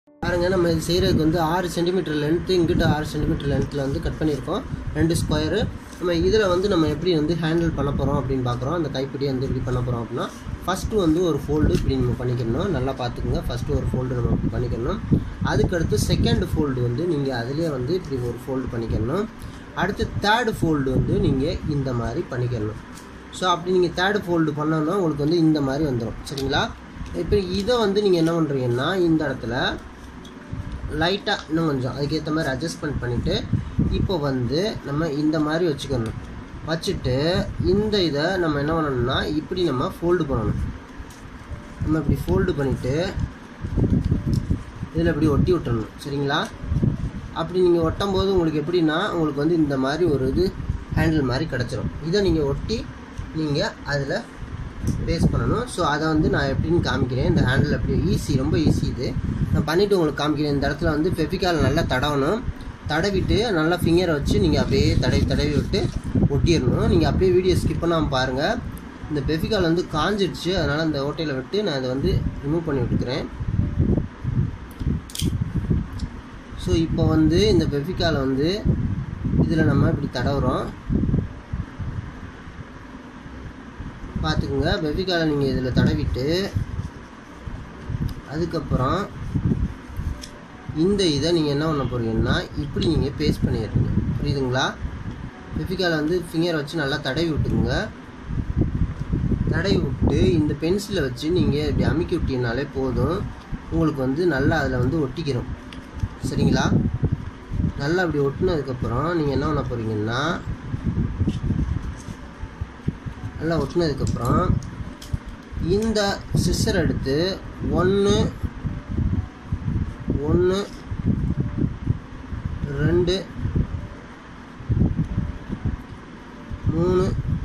பாருங்க நம்ம இது செய்கிறதுக்கு வந்து ஆறு சென்டிமீட்டர் லென்த்து இங்கிட்ட ஆறு சென்டிமீட்டர் லென்த்தில் வந்து கட் பண்ணியிருக்கோம் ரெண்டு ஸ்கொயரு நம்ம இதில் வந்து நம்ம எப்படி வந்து ஹேண்டில் பண்ண போகிறோம் அப்படின்னு பார்க்குறோம் அந்த கைப்பிடியை வந்து எப்படி பண்ண போகிறோம் அப்படின்னா ஃபஸ்ட்டு வந்து ஒரு ஃபோல்டு இப்படி நம்ம பண்ணிக்கணும் நல்லா பார்த்துக்குங்க ஃபஸ்ட்டு ஒரு ஃபோல்டு நம்ம இப்படி பண்ணிக்கணும் அதுக்கடுத்து செகண்ட் ஃபோல்டு வந்து நீங்கள் அதிலே வந்து இப்படி ஒரு ஃபோல்டு பண்ணிக்கணும் அடுத்து தேர்டு ஃபோல்டு வந்து நீங்கள் இந்த மாதிரி பண்ணிக்கணும் ஸோ அப்படி நீங்கள் தேர்டு ஃபோல்டு பண்ணோன்னா உங்களுக்கு வந்து இந்த மாதிரி வந்துடும் சரிங்களா இப்போ இதை வந்து நீங்கள் என்ன பண்ணுறீங்கன்னா இந்த இடத்துல லைட்டாக இன்னும் கொஞ்சம் அதுக்கேற்ற மாதிரி அட்ஜஸ்ட்மெண்ட் பண்ணிவிட்டு இப்போ வந்து நம்ம இந்த மாதிரி வச்சுக்கணும் வச்சுட்டு இந்த இதை நம்ம என்ன பண்ணணும்னா இப்படி நம்ம ஃபோல்டு பண்ணணும் நம்ம இப்படி ஃபோல்டு பண்ணிவிட்டு இதில் இப்படி ஒட்டி விட்டுறணும் சரிங்களா அப்படி நீங்கள் ஒட்டும் போது உங்களுக்கு எப்படின்னா உங்களுக்கு வந்து இந்த மாதிரி ஒரு இது ஹேண்டில் மாதிரி கிடச்சிரும் இதை நீங்கள் ஒட்டி நீங்கள் அதில் பேஸ் பண்ணணும் ஸோ அதை வந்து நான் எப்படின்னு காமிக்கிறேன் இந்த ஹேண்டில் எப்படி ஈஸி ரொம்ப ஈஸி இது நான் பண்ணிவிட்டு உங்களுக்கு காமிக்கிறேன் இந்த இடத்துல வந்து ஃபெவிகால் நல்லா தடவணும் தடவிட்டு நல்லா ஃபிங்கரை வச்சு நீங்கள் அப்படியே தடவி தடவி விட்டு ஒட்டிடணும் நீங்கள் அப்படியே வீடியோ ஸ்கிப் பண்ணாமல் பாருங்கள் இந்த பெஃபிகால் வந்து காஞ்சிடுச்சு அதனால் அந்த ஓட்டையில் விட்டு நான் அதை வந்து ரிமூவ் பண்ணி விட்டுக்கிறேன் ஸோ இப்போ வந்து இந்த பெஃபிகாலை வந்து இதில் நம்ம இப்படி தடவுறோம் பார்த்துக்குங்க பெஃபிகாலை நீங்கள் இதில் தடவிட்டு அதுக்கப்புறம் இந்த இதை நீங்கள் என்ன பண்ண போகிறீங்கன்னா இப்படி நீங்கள் பேஸ்ட் பண்ணிடுறீங்க புரியுதுங்களா பெஃபிகாலை வந்து ஃபிங்கரை வச்சு நல்லா தடவி விட்டுக்குங்க தடவி விட்டு இந்த பென்சிலை வச்சு நீங்கள் இப்படி அமுக்கி விட்டீங்கனாலே போதும் உங்களுக்கு வந்து நல்லா அதில் வந்து ஒட்டிக்கிறோம் சரிங்களா நல்லா அப்படி ஒட்டினதுக்கப்புறம் நீங்கள் என்ன பண்ண போகிறீங்கன்னா நல்லா ஒட்டினதுக்கப்புறம் இந்த சிஸ்டர் எடுத்து ஒன்று ஒன்று ரெண்டு மூணு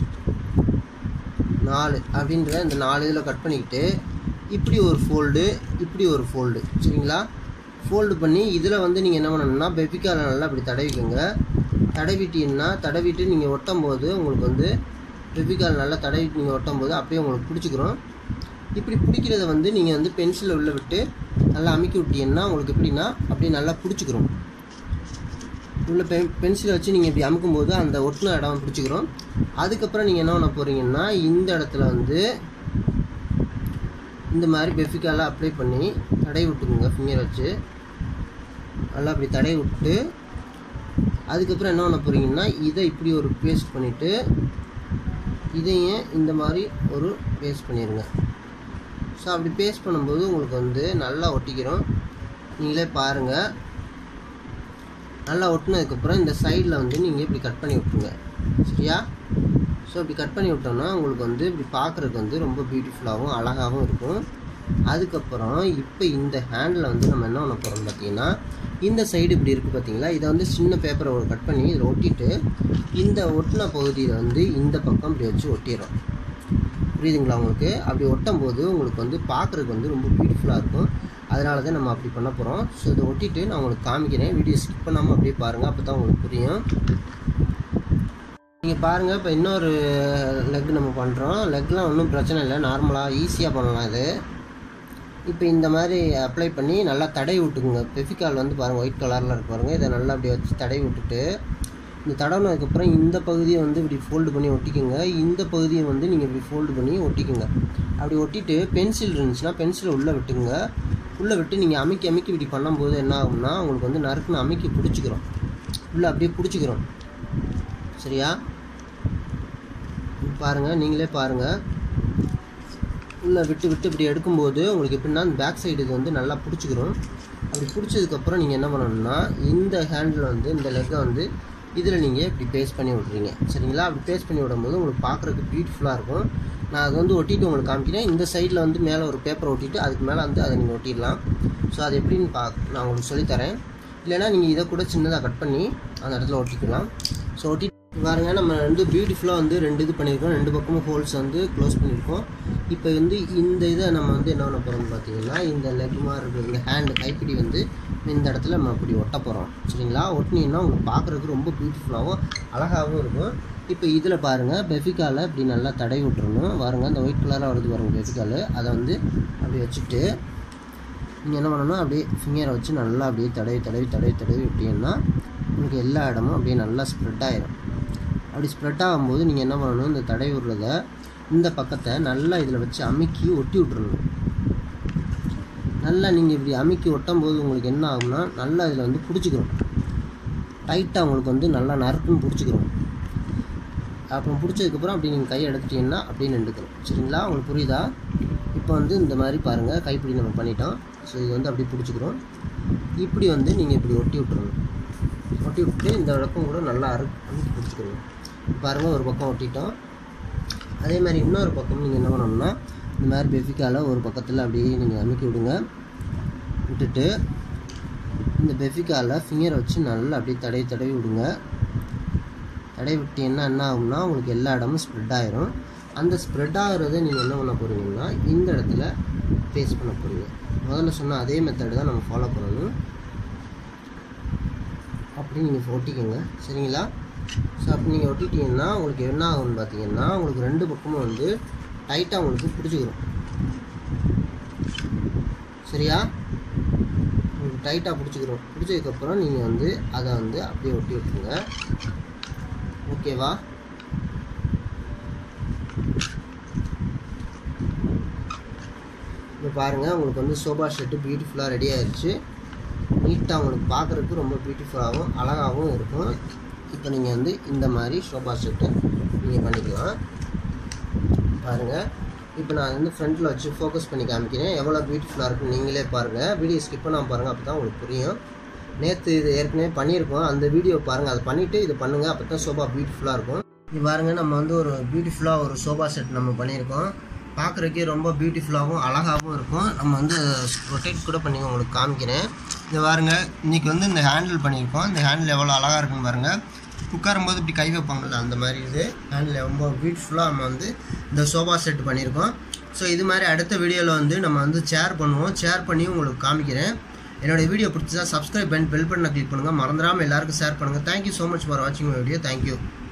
நாலு அப்படின்ற இந்த நாலு இதில் கட் பண்ணிக்கிட்டு இப்படி ஒரு ஃபோல்டு இப்படி ஒரு ஃபோல்டு சரிங்களா ஃபோல்டு பண்ணி இதில் வந்து நீங்கள் என்ன பண்ணணும்னா பெபிக்கால நல்லா இப்படி தடவிக்கோங்க தடவிட்டீங்கன்னா தடவிட்டு நீங்கள் ஒட்டும் போது உங்களுக்கு வந்து பெபிக்கால் நல்லா தடவிட்டு நீங்கள் ஒட்டும் போது அப்படியே உங்களுக்கு பிடிச்சிக்கிறோம் இப்படி பிடிக்கிறத வந்து நீங்கள் வந்து பென்சிலை உள்ளே விட்டு நல்லா அமுக்கி விட்டீங்கன்னா உங்களுக்கு எப்படின்னா அப்படியே நல்லா பிடிச்சிக்கிறோம் உள்ள பென் பென்சிலை வச்சு நீங்கள் இப்படி அமுக்கும்போது அந்த ஒட்டின இடம் பிடிச்சிக்கிறோம் அதுக்கப்புறம் நீங்கள் என்ன பண்ண போகிறீங்கன்னா இந்த இடத்துல வந்து இந்த மாதிரி பெஃபிக்கால அப்ளை பண்ணி தடவி விட்டுக்குங்க ஃபிங்கர் வச்சு நல்லா அப்படி தடவி விட்டு அதுக்கப்புறம் என்ன பண்ண போகிறீங்கன்னா இதை இப்படி ஒரு பேஸ்ட் பண்ணிவிட்டு இதையும் இந்த மாதிரி ஒரு பேஸ்ட் பண்ணிடுங்க ஸோ அப்படி பேஸ்ட் பண்ணும்போது உங்களுக்கு வந்து நல்லா ஒட்டிக்கிறோம் நீங்களே பாருங்கள் நல்லா ஒட்டினதுக்கப்புறம் இந்த சைடில் வந்து நீங்கள் இப்படி கட் பண்ணி விட்ருங்க சரியா ஸோ இப்படி கட் பண்ணி விட்டோம்னா உங்களுக்கு வந்து இப்படி பார்க்குறதுக்கு வந்து ரொம்ப பியூட்டிஃபுல்லாகவும் அழகாகவும் இருக்கும் அதுக்கப்புறம் இப்போ இந்த ஹேண்டில் வந்து நம்ம என்ன பண்ண போகிறோம் பார்த்தீங்கன்னா இந்த சைடு இப்படி இருக்குது பார்த்தீங்களா இதை வந்து சின்ன பேப்பரை ஒரு கட் பண்ணி இதில் ஒட்டிட்டு இந்த ஒட்டின பகுதியில் வந்து இந்த பக்கம் இப்படி வச்சு ஒட்டிடுறோம் புரியுதுங்களா உங்களுக்கு அப்படி ஒட்டும் போது உங்களுக்கு வந்து பார்க்குறதுக்கு வந்து ரொம்ப பியூட்டிஃபுல்லாக இருக்கும் அதனால தான் நம்ம அப்படி பண்ண போகிறோம் ஸோ இதை ஒட்டிட்டு நான் உங்களுக்கு காமிக்கிறேன் வீடியோ ஸ்கிப் பண்ணாமல் அப்படியே பாருங்கள் அப்போ தான் உங்களுக்கு புரியும் நீங்கள் பாருங்கள் இப்போ இன்னொரு லெக் நம்ம பண்ணுறோம் லெக்லாம் ஒன்றும் பிரச்சனை இல்லை நார்மலாக ஈஸியாக பண்ணலாம் இது இப்போ இந்த மாதிரி அப்ளை பண்ணி நல்லா தடவி விட்டுக்குங்க பெஃபிகால் வந்து பாருங்கள் ஒயிட் கலரில் இருக்கு பாருங்கள் இதை நல்லா அப்படி வச்சு தடவி விட்டுட்டு இந்த தடவினதுக்கப்புறம் இந்த பகுதியை வந்து இப்படி ஃபோல்டு பண்ணி ஒட்டிக்கோங்க இந்த பகுதியை வந்து நீங்கள் இப்படி ஃபோல்டு பண்ணி ஒட்டிக்கோங்க அப்படி ஒட்டிட்டு பென்சில் இருந்துச்சுன்னா பென்சிலை உள்ளே விட்டுங்க உள்ளே விட்டு நீங்கள் அமுக்கி அமுக்கி இப்படி பண்ணும்போது என்ன ஆகும்னா உங்களுக்கு வந்து நறுக்குன்னு அமுக்கி பிடிச்சிக்கிறோம் உள்ளே அப்படியே பிடிச்சிக்கிறோம் சரியா பாருங்கள் நீங்களே பாருங்கள் உள்ளே விட்டு விட்டு இப்படி எடுக்கும்போது உங்களுக்கு எப்படின்னா பேக் சைடு இது வந்து நல்லா பிடிச்சிக்கிறோம் அப்படி பிடிச்சதுக்கப்புறம் நீங்கள் என்ன பண்ணணும்னா இந்த ஹேண்டில் வந்து இந்த லெக்கை வந்து இதில் நீங்கள் இப்படி பேஸ்ட் பண்ணி விட்றீங்க சரிங்களா அப்படி பேஸ்ட் பண்ணி விடும்போது உங்களுக்கு பார்க்குறதுக்கு பியூட்டிஃபுல்லாக இருக்கும் நான் அதை வந்து ஒட்டிட்டு உங்களுக்கு காமிக்கிறேன் இந்த சைடில் வந்து மேலே ஒரு பேப்பர் ஒட்டிட்டு அதுக்கு மேலே வந்து அதை நீங்கள் ஒட்டிடலாம் ஸோ அது எப்படின்னு பா நான் உங்களுக்கு சொல்லித்தரேன் இல்லைனா நீங்கள் இதை கூட சின்னதாக கட் பண்ணி அந்த இடத்துல ஒட்டிக்கலாம் ஸோ ஒட்டி பாருங்க நம்ம வந்து பியூட்டிஃபுல்லாக வந்து ரெண்டு இது பண்ணியிருக்கோம் ரெண்டு பக்கமும் ஹோல்ஸ் வந்து க்ளோஸ் பண்ணியிருக்கோம் இப்போ வந்து இந்த இதை நம்ம வந்து என்ன பண்ண போகிறோம்னு பார்த்தீங்கன்னா இந்த லெக் மாதிரி இருக்கிற இந்த ஹேண்டு கைப்பிடி வந்து இந்த இடத்துல நம்ம அப்படி ஒட்ட போகிறோம் சரிங்களா ஒட்டினீங்கன்னா உங்களுக்கு பார்க்குறதுக்கு ரொம்ப பியூட்டிஃபுல்லாகவும் அழகாகவும் இருக்கும் இப்போ இதில் பாருங்கள் பெஃபிக்கால இப்படி நல்லா தடவி விட்டுறணும் பாருங்கள் அந்த ஒயிட் கலராக வருது பாருங்கள் பெஃபிக்கால் அதை வந்து அப்படி வச்சுட்டு நீங்கள் என்ன பண்ணணும் அப்படியே ஃபிங்கரை வச்சு நல்லா அப்படியே தடவி தடவி தடவி தடவி விட்டீங்கன்னா உங்களுக்கு எல்லா இடமும் அப்படியே நல்லா ஸ்ப்ரெட் ஆயிரும் அப்படி ஸ்ப்ரெட் ஆகும்போது நீங்கள் என்ன பண்ணணும் இந்த தடவி விடுறத இந்த பக்கத்தை நல்லா இதில் வச்சு அமுக்கி ஒட்டி விட்டுறணும் நல்லா நீங்கள் இப்படி அமுக்கி ஒட்டும் போது உங்களுக்கு என்ன ஆகும்னா நல்லா இதில் வந்து பிடிச்சிக்கிறோம் டைட்டாக உங்களுக்கு வந்து நல்லா நறுக்குன்னு பிடிச்சிக்கிறோம் அப்புறம் பிடிச்சதுக்கப்புறம் அப்படி நீங்கள் கையை எடுத்துட்டீங்கன்னா அப்படியே நின்றுக்கிறோம் சரிங்களா உங்களுக்கு புரியுதா இப்போ வந்து இந்த மாதிரி பாருங்கள் கைப்பிடி நம்ம பண்ணிட்டோம் ஸோ இது வந்து அப்படி பிடிச்சிக்கிறோம் இப்படி வந்து நீங்கள் இப்படி ஒட்டி விட்டுறணும் ஒட்டி விட்டு இந்த பக்கம் கூட நல்லா அரு அமுக்கி பிடிச்சிக்கிறோம் பாருங்கள் ஒரு பக்கம் ஒட்டிட்டோம் அதே மாதிரி இன்னொரு பக்கம் நீங்கள் என்ன பண்ணணும்னா இந்த மாதிரி பெஃபிக்காவில் ஒரு பக்கத்தில் அப்படியே நீங்கள் அமுக்கி விடுங்க விட்டுட்டு இந்த பெஃபிக்காவில் ஃபிங்கரை வச்சு நல்லா அப்படியே தடவி தடவி விடுங்க தடவி விட்டீங்கன்னா என்ன ஆகும்னா உங்களுக்கு எல்லா இடமும் ஸ்ப்ரெட் ஆயிரும் அந்த ஸ்ப்ரெட் ஆகிறத நீங்கள் என்ன பண்ண போகிறீங்கன்னா இந்த இடத்துல பேஸ்ட் பண்ண போகிறீங்க முதல்ல சொன்ன அதே மெத்தடு தான் நம்ம ஃபாலோ பண்ணணும் அப்படி நீங்கள் ஒட்டிக்கோங்க சரிங்களா ஸோ அப்படி நீங்கள் ஒட்டிட்டீங்கன்னா உங்களுக்கு என்ன ஆகும்னு பார்த்தீங்கன்னா உங்களுக்கு ரெண்டு பக்கமும் வந்து டைட்டாக உங்களுக்கு பிடிச்சிக்கிறோம் சரியா உங்களுக்கு டைட்டாக பிடிச்சிக்கிறோம் பிடிச்சதுக்கப்புறம் நீங்கள் வந்து அதை வந்து அப்படியே ஒட்டி விட்டுருங்க ஓகேவா இப்போ பாருங்கள் உங்களுக்கு வந்து சோபா செட்டு பியூட்டிஃபுல்லாக ரெடி ஆயிடுச்சு நீட்டாக உங்களுக்கு பார்க்குறதுக்கு ரொம்ப பியூட்டிஃபுல்லாகவும் அழகாகவும் இருக்கும் இப்போ நீங்கள் வந்து இந்த மாதிரி சோபா செட்டு நீங்கள் பண்ணிக்கலாம் பாருங்கள் இப்போ நான் வந்து ஃப்ரண்ட்டில் வச்சு ஃபோக்கஸ் பண்ணி காமிக்கிறேன் எவ்வளோ பியூட்டிஃபுல்லாக இருக்குன்னு நீங்களே பாருங்கள் வீடியோ ஸ்கிப் பண்ணாமல் பாருங்கள் அப்போ தான் உங்களுக்கு புரியும் நேற்று இது ஏற்கனவே பண்ணியிருக்கோம் அந்த வீடியோ பாருங்கள் அதை பண்ணிவிட்டு இது பண்ணுங்கள் அப்போ தான் சோபா பியூட்டிஃபுல்லாக இருக்கும் இது பாருங்கள் நம்ம வந்து ஒரு பியூட்டிஃபுல்லாக ஒரு சோபா செட் நம்ம பண்ணியிருக்கோம் பார்க்குறக்கே ரொம்ப பியூட்டிஃபுல்லாகவும் அழகாகவும் இருக்கும் நம்ம வந்து ரொட்டேட் கூட பண்ணி உங்களுக்கு காமிக்கிறேன் இது பாருங்க இன்றைக்கி வந்து இந்த ஹேண்டில் பண்ணியிருக்கோம் இந்த ஹேண்டில் எவ்வளோ அழகாக இருக்குன்னு பாருங்கள் உட்காரும்போது இப்படி கை வைப்பாங்கள்ல அந்த மாதிரி இது ஹேண்டில் ரொம்ப பியூட்டிஃபுல்லாக நம்ம வந்து இந்த சோபா செட் பண்ணியிருக்கோம் ஸோ இது மாதிரி அடுத்த வீடியோவில் வந்து நம்ம வந்து ஷேர் பண்ணுவோம் ஷேர் பண்ணி உங்களுக்கு காமிக்கிறேன் என்னோடய வீடியோ பிடிச்சதா சப்ஸ்கிரைப் பண்ணி பெல் பட்டனை கிளிக் பண்ணுங்கள் மறந்துடாமல் எல்லாருக்கும் ஷேர் பண்ணுங்கள் தேங்க்யூ ஸோ மச் ஃபார் வாட்சிங் வீடியோ தேங்க்யூ